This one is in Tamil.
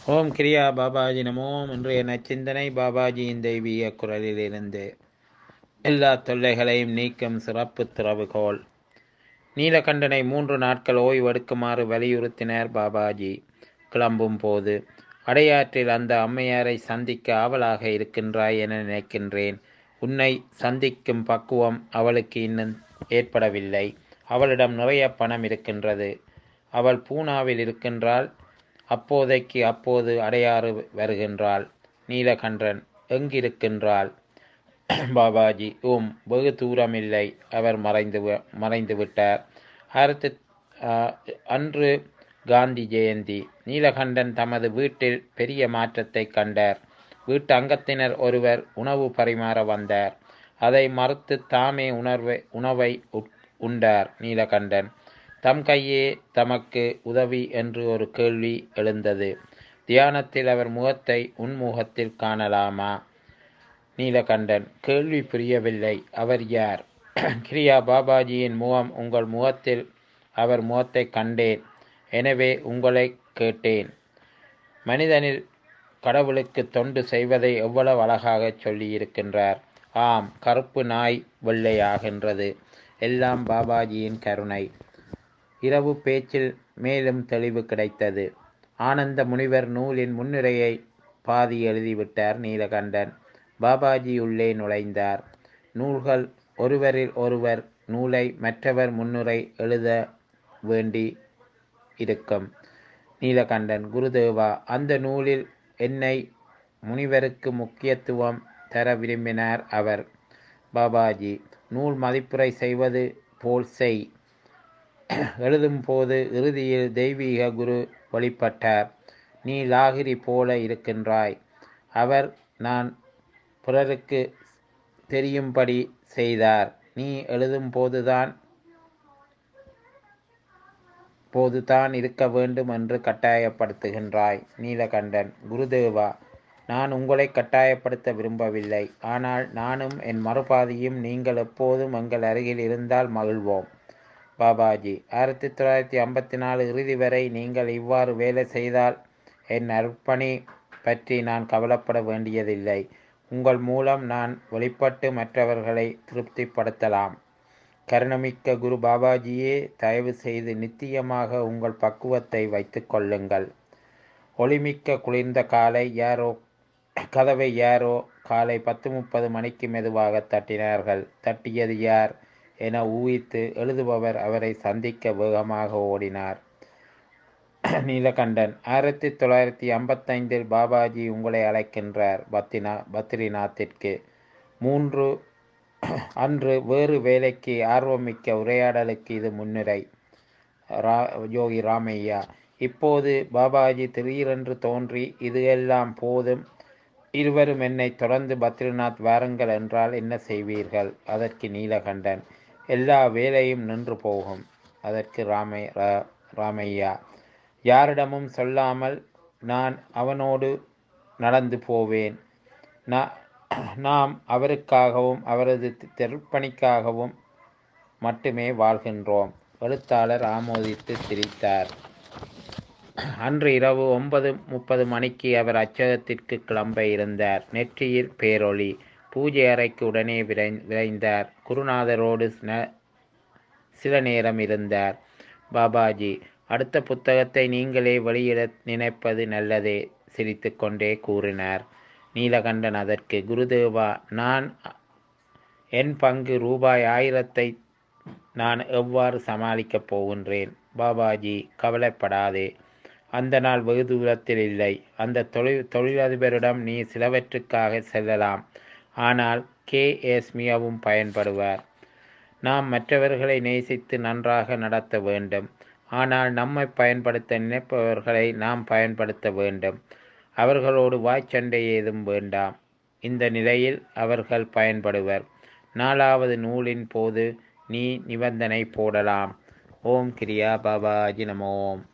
ஓம் கிரியா பாபாஜி நமோம் இன்றைய நச்சிந்தனை பாபாஜியின் தெய்வீக குரலிலிருந்து எல்லா தொல்லைகளையும் நீக்கும் சிறப்பு திறவுகோல் நீலகண்டனை மூன்று நாட்கள் ஓய்வெடுக்குமாறு வலியுறுத்தினார் பாபாஜி கிளம்பும் போது அடையாற்றில் அந்த அம்மையாரை சந்திக்க ஆவலாக இருக்கின்றாய் என நினைக்கின்றேன் உன்னை சந்திக்கும் பக்குவம் அவளுக்கு இன்னும் ஏற்படவில்லை அவளிடம் நிறைய பணம் இருக்கின்றது அவள் பூனாவில் இருக்கின்றாள் அப்போதைக்கு அப்போது அடையாறு வருகின்றாள் நீலகண்டன் எங்கிருக்கின்றாள் பாபாஜி ஓம் வெகு தூரமில்லை அவர் மறைந்து மறைந்து விட்டார் அடுத்து அன்று காந்தி ஜெயந்தி நீலகண்டன் தமது வீட்டில் பெரிய மாற்றத்தை கண்டார் வீட்டு அங்கத்தினர் ஒருவர் உணவு பரிமாற வந்தார் அதை மறுத்து தாமே உணர்வை உணவை உண்டார் நீலகண்டன் தம் கையே தமக்கு உதவி என்று ஒரு கேள்வி எழுந்தது தியானத்தில் அவர் முகத்தை உன்முகத்தில் காணலாமா நீலகண்டன் கேள்வி புரியவில்லை அவர் யார் கிரியா பாபாஜியின் முகம் உங்கள் முகத்தில் அவர் முகத்தை கண்டேன் எனவே உங்களை கேட்டேன் மனிதனில் கடவுளுக்கு தொண்டு செய்வதை எவ்வளவு அழகாக சொல்லியிருக்கின்றார் ஆம் கருப்பு நாய் வெள்ளையாகின்றது எல்லாம் பாபாஜியின் கருணை இரவு பேச்சில் மேலும் தெளிவு கிடைத்தது ஆனந்த முனிவர் நூலின் முன்னுரையை பாதி எழுதிவிட்டார் நீலகண்டன் பாபாஜி உள்ளே நுழைந்தார் நூல்கள் ஒருவரில் ஒருவர் நூலை மற்றவர் முன்னுரை எழுத வேண்டி இருக்கும் நீலகண்டன் குருதேவா அந்த நூலில் என்னை முனிவருக்கு முக்கியத்துவம் தர விரும்பினார் அவர் பாபாஜி நூல் மதிப்புரை செய்வது போல் செய் எழுதும் போது இறுதியில் தெய்வீக குரு வழிபட்டார் நீ லாகிரி போல இருக்கின்றாய் அவர் நான் பிறருக்கு தெரியும்படி செய்தார் நீ எழுதும் போதுதான் போதுதான் இருக்க வேண்டும் என்று கட்டாயப்படுத்துகின்றாய் நீலகண்டன் குருதேவா நான் உங்களை கட்டாயப்படுத்த விரும்பவில்லை ஆனால் நானும் என் மறுபாதியும் நீங்கள் எப்போதும் எங்கள் அருகில் இருந்தால் மகிழ்வோம் பாபாஜி ஆயிரத்தி தொள்ளாயிரத்தி ஐம்பத்தி நாலு இறுதி வரை நீங்கள் இவ்வாறு வேலை செய்தால் என் அர்ப்பணி பற்றி நான் கவலைப்பட வேண்டியதில்லை உங்கள் மூலம் நான் வெளிப்பட்டு மற்றவர்களை திருப்திப்படுத்தலாம் கருணமிக்க குரு பாபாஜியே தயவு செய்து நித்தியமாக உங்கள் பக்குவத்தை வைத்து கொள்ளுங்கள் ஒளிமிக்க குளிர்ந்த காலை யாரோ கதவை யாரோ காலை பத்து முப்பது மணிக்கு மெதுவாக தட்டினார்கள் தட்டியது யார் என ஊகித்து எழுதுபவர் அவரை சந்திக்க வேகமாக ஓடினார் நீலகண்டன் ஆயிரத்தி தொள்ளாயிரத்தி ஐம்பத்தைந்தில் பாபாஜி உங்களை அழைக்கின்றார் பத்தினா பத்ரிநாத்திற்கு மூன்று அன்று வேறு வேலைக்கு ஆர்வமிக்க உரையாடலுக்கு இது முன்னுரை ரா யோகி ராமையா இப்போது பாபாஜி திடீரென்று தோன்றி இது எல்லாம் போதும் இருவரும் என்னை தொடர்ந்து பத்ரிநாத் வாருங்கள் என்றால் என்ன செய்வீர்கள் அதற்கு நீலகண்டன் எல்லா வேலையும் நின்று போகும் அதற்கு ராமை ராமையா யாரிடமும் சொல்லாமல் நான் அவனோடு நடந்து போவேன் நாம் அவருக்காகவும் அவரது திருப்பணிக்காகவும் மட்டுமே வாழ்கின்றோம் எழுத்தாளர் ஆமோதித்து சிரித்தார் அன்று இரவு ஒன்பது முப்பது மணிக்கு அவர் அச்சகத்திற்கு கிளம்ப இருந்தார் நெற்றியில் பேரொளி பூஜை அறைக்கு உடனே விரை விரைந்தார் குருநாதரோடு சில நேரம் இருந்தார் பாபாஜி அடுத்த புத்தகத்தை நீங்களே வெளியிட நினைப்பது நல்லதே சிரித்து கொண்டே கூறினார் நீலகண்டன் அதற்கு குருதேவா நான் என் பங்கு ரூபாய் ஆயிரத்தை நான் எவ்வாறு சமாளிக்கப் போகின்றேன் பாபாஜி கவலைப்படாதே அந்த நாள் வெகு தூரத்தில் இல்லை அந்த தொழில் தொழிலதிபரிடம் நீ சிலவற்றுக்காக செல்லலாம் ஆனால் கே எஸ் மிகவும் பயன்படுவார் நாம் மற்றவர்களை நேசித்து நன்றாக நடத்த வேண்டும் ஆனால் நம்மை பயன்படுத்த நினைப்பவர்களை நாம் பயன்படுத்த வேண்டும் அவர்களோடு வாய்ச்சண்டை ஏதும் வேண்டாம் இந்த நிலையில் அவர்கள் பயன்படுவர் நாலாவது நூலின் போது நீ நிபந்தனை போடலாம் ஓம் கிரியா பாபாஜி நமோம்